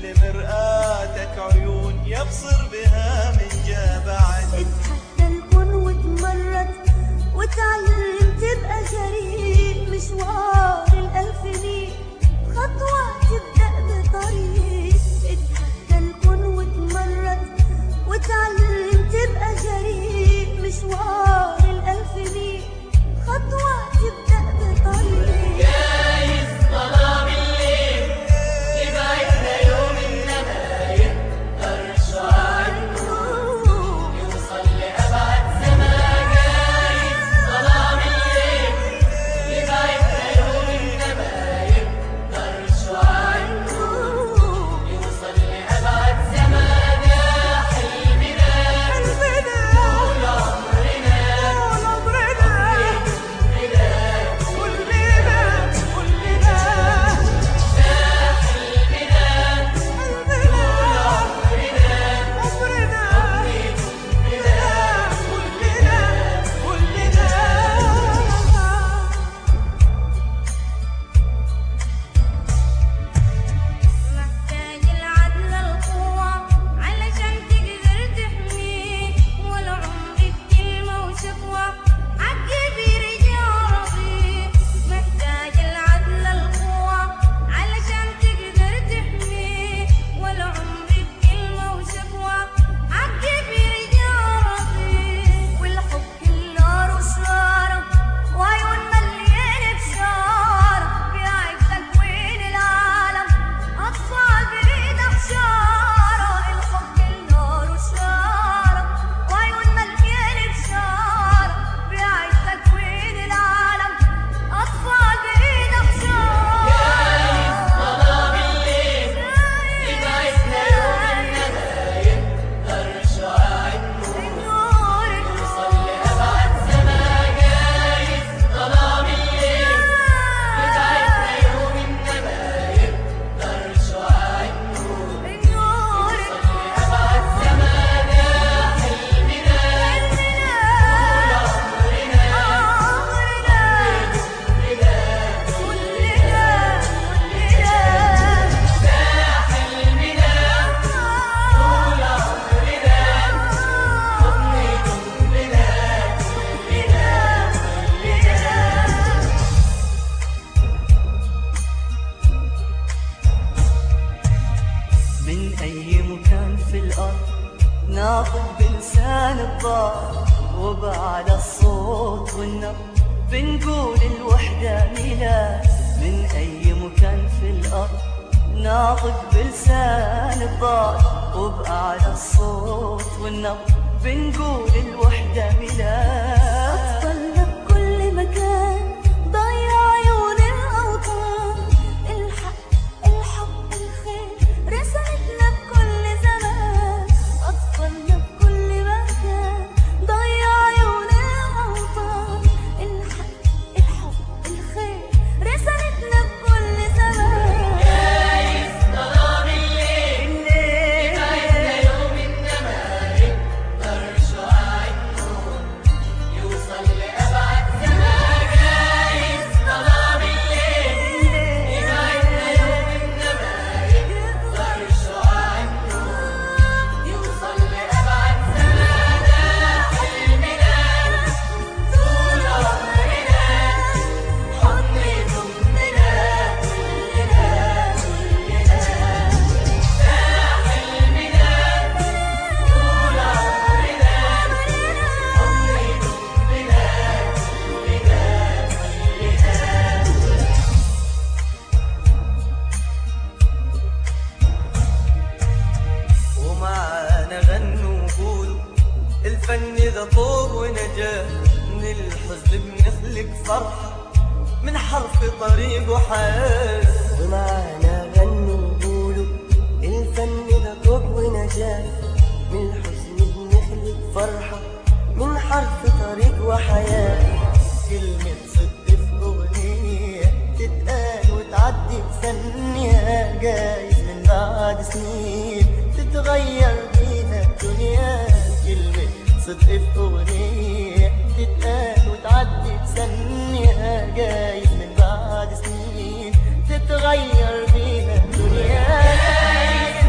لمرآتك عيون يبصر بها من جا بعد اتحدى الكون وتمرد وتعلم تبقى جريء مشوار الألف ميل خطوة تبدأ بطريق اتحدى الكون وتمرد وتعلم تبقى جريء مشوار الألف ميل خطوة تبدأ بطريق جايز ظلام الليل يبعدنا يوم إنما يقدرش عنه يوصل لأبعد زمان جايز ظلام الليل يبعدنا يوم إنما يقدرش عنه يوصل لأبعد زمان يا حلمنا طول عمرنا محتاج العدل القوة علشان تقدر تحميه والعمر بكلمة وشكوى حق برجال رضيه محتاج العدل القوة علشان تقدر تحميه والعمر بكلمة وشكوى حق برجال رضيه والحب النار وشراره وعيون مليانة بشارة بيعيش تكوين العالم أطفال بإيد حشارة الحب النار وشارة وعيون مليانة بشارة بيعيش تكوين العالم أطفال بإيد حشارة ظلام الليل يبعدنا يوم إنما يقدرش عنه النور يوصل لأبعد زمان جايز ظلام الليل يبعدنا يوم إنما يقدرش عنه النور لأبعد زمان يا حلمنا طول عمرنا يا حلمنا طول عمرنا حضن جنبنا كلنا كلنا من أي مكان في الأرض ناطق بلسان الضار وبعلى الصوت والنبض بنقول الوحدة ميلاد من أي مكان في الأرض ناطق بلسان الضار وبأعلى الصوت والنبض بنقول الوحدة ميلاد أطفالنا بكل مكان ضيع عيون الأوطان الحق الحب الخير رسالتنا بكل زمان أطفالنا بكل مكان ضيع عيون الأوطان الحق الحب الخير رسالتنا بكل زمان جايز ظلام الليل يبعدنا يوم إنما يقدرش عنه يوصل لأبعد زمان جايز ظلام الليل يبعدنا يوم إنما يقدرش عنه يوصل لأبعد زمان يا حلمنا طول عمرنا حضن ضمنا كلنا كلنا يا حلمنا طول عمرنا حضن ضمنا كلنا كلنا ومعانا غنوا وقولوا الفن ذا طوب ونجاة من الحزن بنخلق فرحة من حرف طريق وحياة ومعنا غنوا وقولوا الفن ده طوب ونجاة من الحزن بنخلق فرحة من حرف طريق وحياة كلمة صدق في أغنية تتقال وتعدي بثانية جايز من بعد سنين تتغير بيها الدنيا كلمة صدق في أغنية تتقال وتعدي بثانية جايز من بعد سنين تتغير بيها الدنيا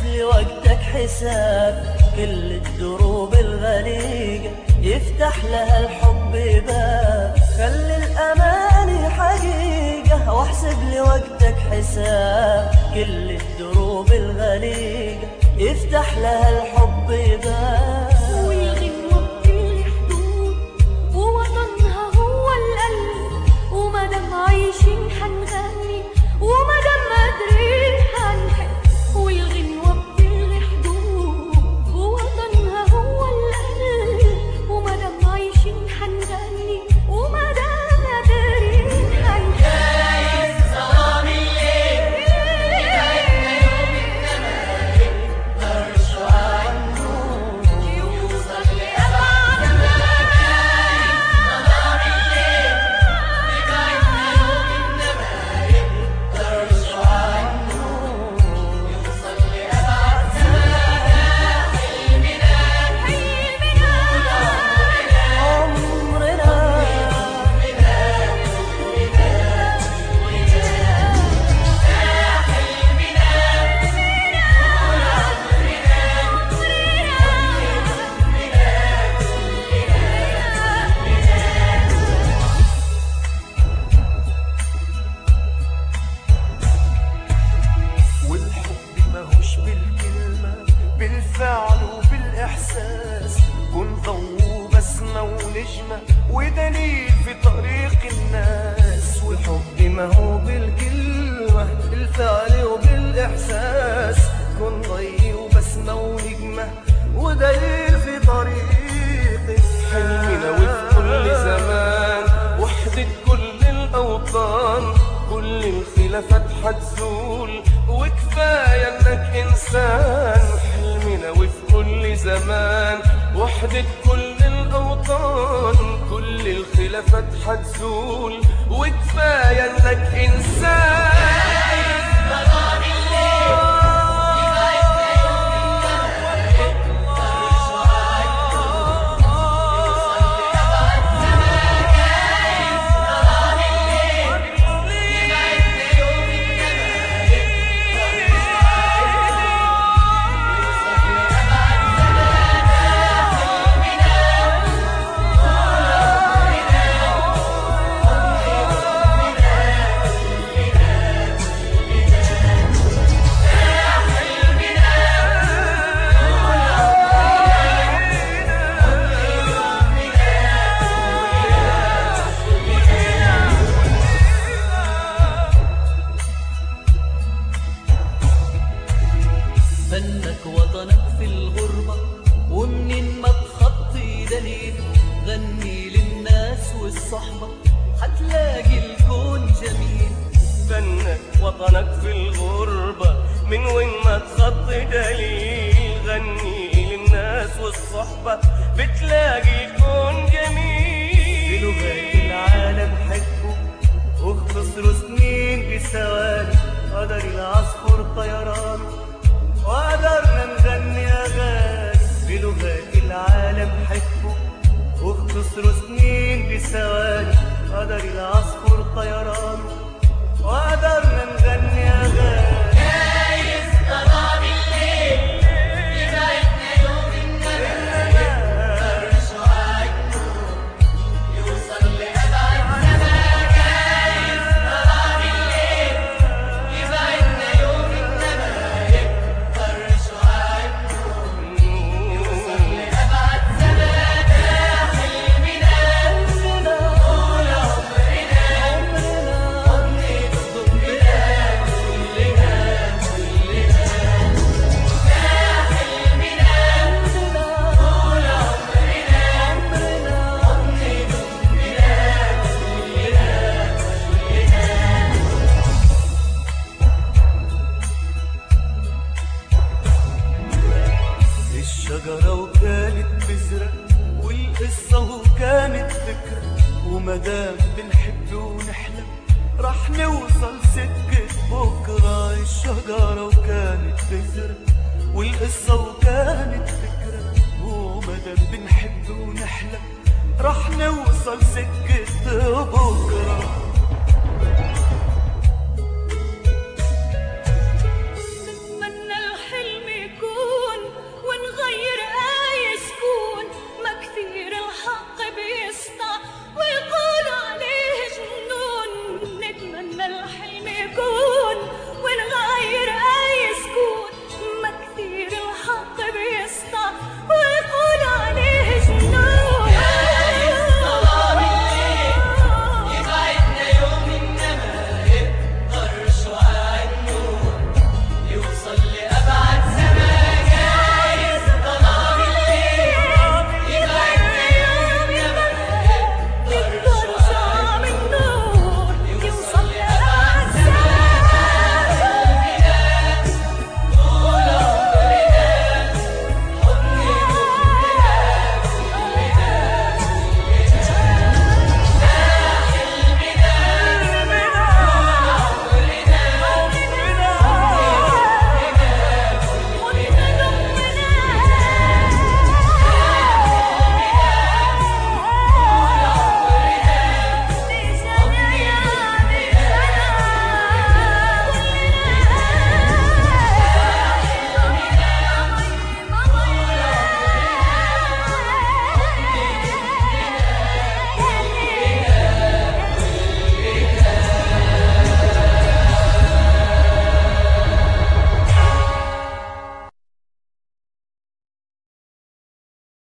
لي وقتك حساب كل الدروب الغريقة يفتح لها الحب باب خلي الأماني حقيقة واحسب لي وقتك حساب كل الدروب الغريقة يفتح لها الحب باب والغنوة بكل حدود ووطنها هو القلب ومادام عايشين حنغني ومادام قادرين حنحب والغنوة بكل حدود ووطنها هو القلب ومادام عايشين حنغني ومادام قادرين حنحب ظلام الليل يبعدنا يوم النمارق طرش عنه يوصل لأبعد مكان ظلام الليل يبعدنا يوم النمارق طرش عنه يوصل لأبعد مكان حلمنا عمرنا والحب ماهوش بالكلمة بالفعل وبالإحساس كن ضوء بسمة ونجمة ودليل في طريق الناس والحب ما هو بالكلمة بالفعل وبالإحساس كن ضي وبسمة ونجمة ودليل في طريق حلمنا وفي كل زمان وحدة كل الأوطان كل الخلافات حتزول وكفاية انك انسان حلمنا وفي كل زمان وحدة كل الاوطان كل الخلافات حتزول وكفاية انك انسان ظلام الليل يبعدنا يوم النمارق طرش عنه يوصل لأبعد مكان ظلام الليل يبعدنا يوم النمارق طرش عنه يوصل لأبعد مكان حلمنا فنك وطنك في الغربة ومنين ما تخطي دليل غني للناس والصحبة هتلاقي الكون جميل فنك وطنك في الغربة من وين ما تخطي دليل غني للناس والصحبة بتلاقي الكون جميل بلغات العالم حبه واختصروا سنين بثواني قدر العصفور طيران وقدرنا نغني أغاني بلغات العالم حبه واختصروا سنين بثواني قدر العصفور طيران وقدرنا نغني أغاني جايز ظلام الليل يبعدنا يوم النمارق طرش عنه يوصل لأبعد سماء جايز ظلام الليل يبعدنا يوم النمارق طرش عنه يوصل لأبعد سماء حلمنا طول عمرنا حضن ضمنا الشجرة وكانت بذرة والقصة وكانت فكرة ومدام بنحب ونحلم رح نوصل سكة بكرة الشجرة وكانت بذرة والقصة وكانت فكرة ومدام بنحب ونحلم رح نوصل سكة بكرة